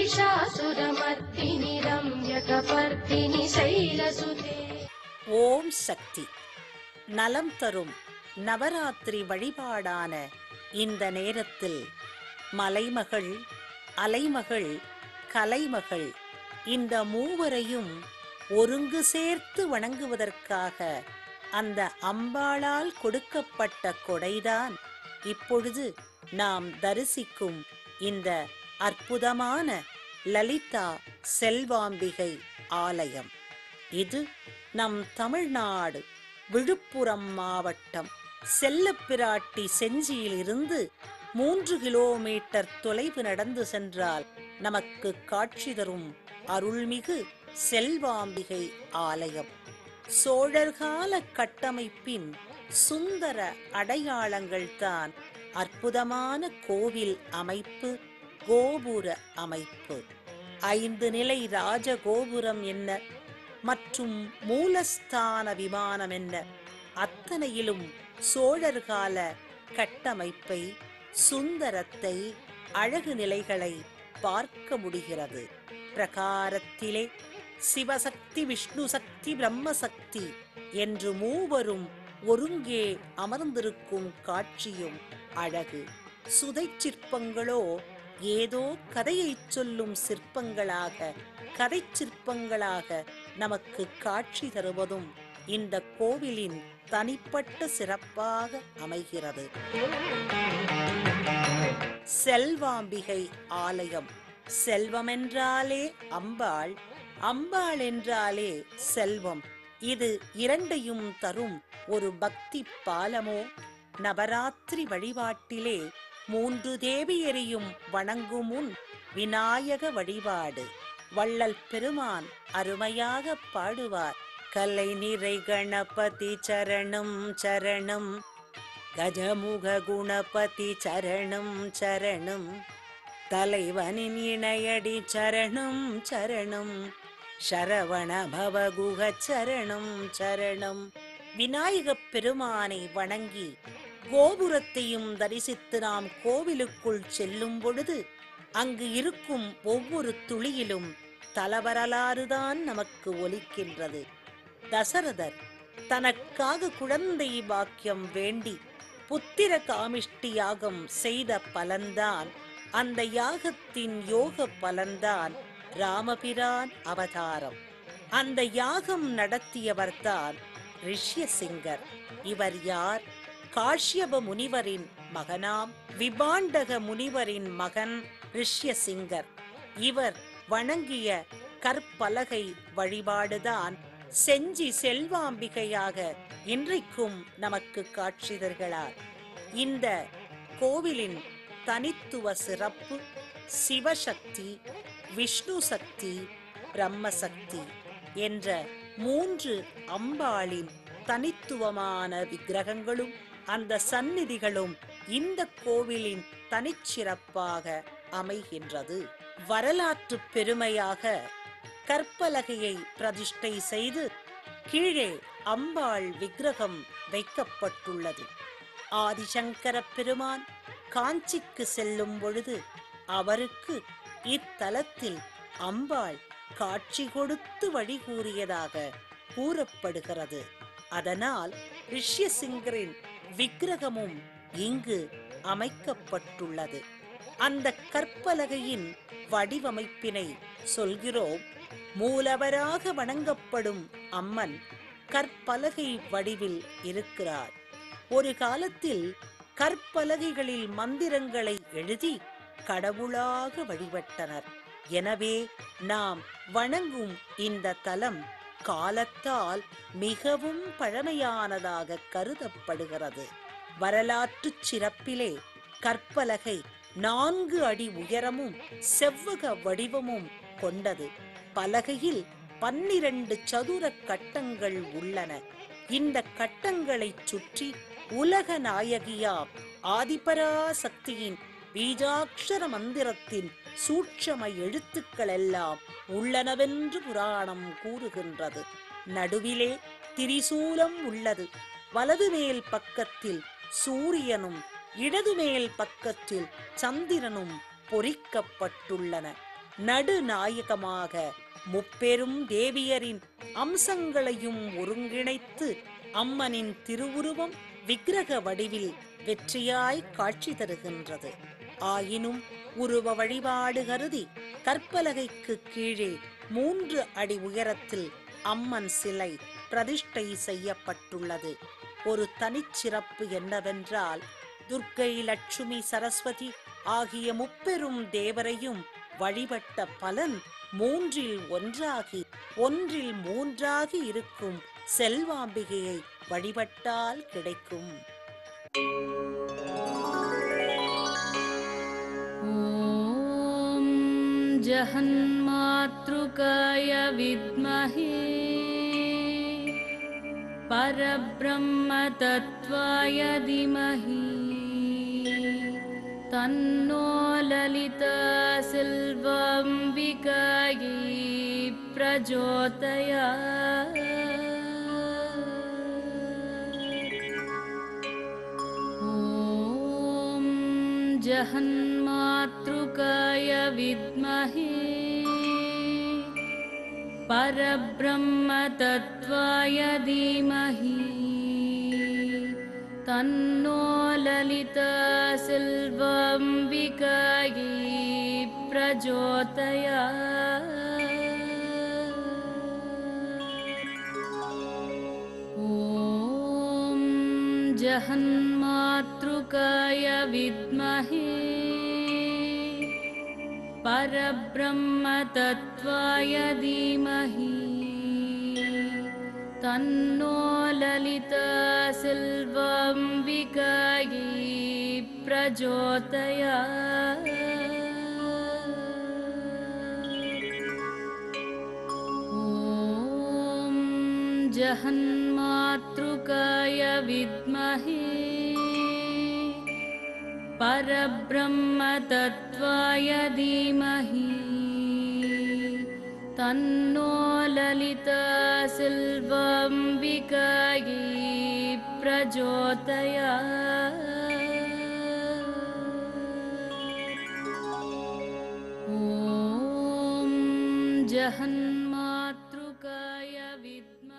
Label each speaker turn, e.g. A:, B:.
A: महिषासुरमर्दिनि रम्यकपर्दिनि शैलसुते
B: ஓம் சக்தி நலம் தரும் நவராத்திரி வழிபாடான இந்த நேரத்தில் மலைமகள் அலைமகள் கலைமகள் இந்த மூவரையும் ஒருங்கு சேர்த்து வணங்குவதற்காக அந்த அம்பாளால் கொடுக்கப்பட்ட கொடைதான் இப்பொழுது நாம் தரிசிக்கும் இந்த அற்புதமான லலிதா செல்வாம்பிகை ஆலயம் இது நம் தமிழ்நாடு விழுப்புரம் மாவட்டம் செல்லப்பிராட்டி செஞ்சியிலிருந்து மூன்று கிலோமீட்டர் தொலைவு நடந்து சென்றால் நமக்கு காட்சி தரும் அருள்மிகு செல்வாம்பிகை ஆலயம் சோழர்கால கட்டமைப்பின் சுந்தர அடையாளங்கள் தான் அற்புதமான கோவில் அமைப்பு கோபுர அமைப்பு ஐந்து நிலை ராஜகோபுரம் என்ன மற்றும் மூலஸ்தான விமானம் என்ன அத்தனையிலும் சோழர்கால கட்டமைப்பை சுந்தரத்தை அழகு நிலைகளை பார்க்க முடிகிறது பிரகாரத்திலே சிவசக்தி விஷ்ணு சக்தி பிரம்ம சக்தி என்று மூவரும் ஒருங்கே அமர்ந்திருக்கும் காட்சியும் அழகு சுதை சிற்பங்களோ ஏதோ கதையைச் சொல்லும் சிற்பங்களாக கதை சிற்பங்களாக நமக்கு காட்சி தருவதும் இந்த கோவிலின் தனிப்பட்ட சிறப்பாக அமைகிறது செல்வாம்பிகை ஆலயம் செல்வமென்றாலே அம்பாள் அம்பாள் என்றாலே செல்வம் இது இரண்டையும் தரும் ஒரு பக்தி பாலமோ நவராத்திரி வழிபாட்டிலே மூன்று தேவியரையும் வணங்கும் முன் விநாயக வழிபாடு வள்ளல் பெருமான் அருமையாக பாடுவார் கலை நிறை கணபதி சரணம் சரணம் கஜமுக குணபதி சரணம் சரணம் தலைவனின் இணையடி சரணம் சரணம் சரவண பவகுக சரணம் சரணம் விநாயகப் பெருமானை வணங்கி கோபுரத்தையும் தரிசித்து நாம் கோவிலுக்குள் செல்லும் பொழுது அங்கு இருக்கும் ஒவ்வொரு துளியிலும் தலவரலாறுதான் நமக்கு ஒலிக்கின்றது தசரதர் தனக்காக குழந்தை பாக்கியம் வேண்டி புத்திர காமிஷ்டி யாகம் செய்த பலன்தான் அந்த யாகத்தின் யோக பலன்தான் ராமபிரான் அவதாரம் அந்த யாகம் நடத்தியவர்தான் ரிஷ்யசிங்கர் இவர் யார் காஷ்யப முனிவரின் மகனாம் விபாண்டக முனிவரின் மகன் ரிஷ்யசிங்கர் இவர் வணங்கிய கற்பலகை வழிபாடுதான் செஞ்சி செல்வாம்பிகையாக இன்றைக்கும் நமக்கு காட்சி தருகிறார் இந்த கோவிலின் தனித்துவ சிறப்பு சிவசக்தி விஷ்ணு சக்தி பிரம்மசக்தி என்ற மூன்று அம்பாளின் தனித்துவமான விக்கிரகங்களும் அந்த சந்நிதிகளும் இந்த கோவிலின் தனிச்சிறப்பாக அமைகின்றது வரலாற்று பெருமையாக கற்பலகையை பிரதிஷ்டை செய்து கீழே அம்பாள் விக்கிரகம் வைக்கப்பட்டுள்ளது ஆதிசங்கர பெருமான் காஞ்சிக்கு செல்லும் பொழுது அவருக்கு இத்தலத்தில் அம்பாள் காட்சி கொடுத்து வழி கூறியதாக கூறப்படுகிறது அதனால் ரிஷ்யசிங்கரின் விக்கிரகமும் இங்கு அமைக்கப்பட்டுள்ளது அந்த கற்பலகையின் வடிவமைப்பினை சொல்கிறோம் மூலவராக வணங்கப்படும் அம்மன் கற்பலகை வடிவில் இருக்கிறார் ஒரு காலத்தில் கற்பலகைகளில் மந்திரங்களை எழுதி கடவுளாக வழிபட்டனர் எனவே நாம் வணங்கும் இந்த தலம் காலத்தால் மிகவும் பழமையானதாக கருதப்படுகிறது வரலாற்றுச் சிறப்பிலே கற்பலகை நான்கு அடி உயரமும் செவ்வக வடிவமும் கொண்டது பலகையில் பன்னிரண்டு சதுர கட்டங்கள் உள்ளன இந்த கட்டங்களைச் சுற்றி உலக நாயகியாம் ஆதிபராசக்தியின் பீஜாட்சர மந்திரத்தின் சூட்சம எழுத்துக்கள் எல்லாம் உள்ளனவென்று புராணம் கூறுகின்றது நடுவிலே திரிசூலம் உள்ளது வலது மேல் பக்கத்தில் சூரியனும் இடது மேல் பக்கத்தில் சந்திரனும் பொறிக்கப்பட்டுள்ளன நடுநாயகமாக முப்பெரும் தேவியரின் அம்சங்களையும் ஒருங்கிணைத்து அம்மனின் திருவுருவம் விக்கிரக வடிவில் வெற்றியாய் காட்சி தருகின்றது ஆயினும் உருவ வழிபாடு கருதி கற்பலகைக்கு கீழே மூன்று அடி உயரத்தில் அம்மன் சிலை பிரதிஷ்டை செய்யப்பட்டுள்ளது ஒரு தனிச்சிறப்பு என்னவென்றால் துர்க்கை லட்சுமி சரஸ்வதி ஆகிய முப்பெரும் தேவரையும் வழிபட்ட பலன் மூன்றில் ஒன்றாகி ஒன்றில் மூன்றாகி இருக்கும் செல்வாம்பிகையை வழிபட்டால் கிடைக்கும்
A: ॐ जहन्मातृकाय विद्महे परब्रह्मतत्त्वाय धीमहि तन्नो ललिता सिल्वाम्बिकायै प्रचोदयात् ॐ जहन्मातृकाय विद्महे परब्रह्मतत्त्वाय धीमहि तन्नो ललिता सिल्वाम्बिकायै प्रचोदयात् ॐ जहन्मातृकाय विद्महे परब्रह्मतत्त्वाय धीमहि तन्नो ललिता सिल्वाम्बिकायै प्रचोदयात् ॐ जहन्मातृकाय विद्महे परब्रह्मतत्त्वाय धीमहि तन्नो ललिता सिल्वाम्बिकायै प्रचोदयात् ॐ जहन्मातृकाय विद्महे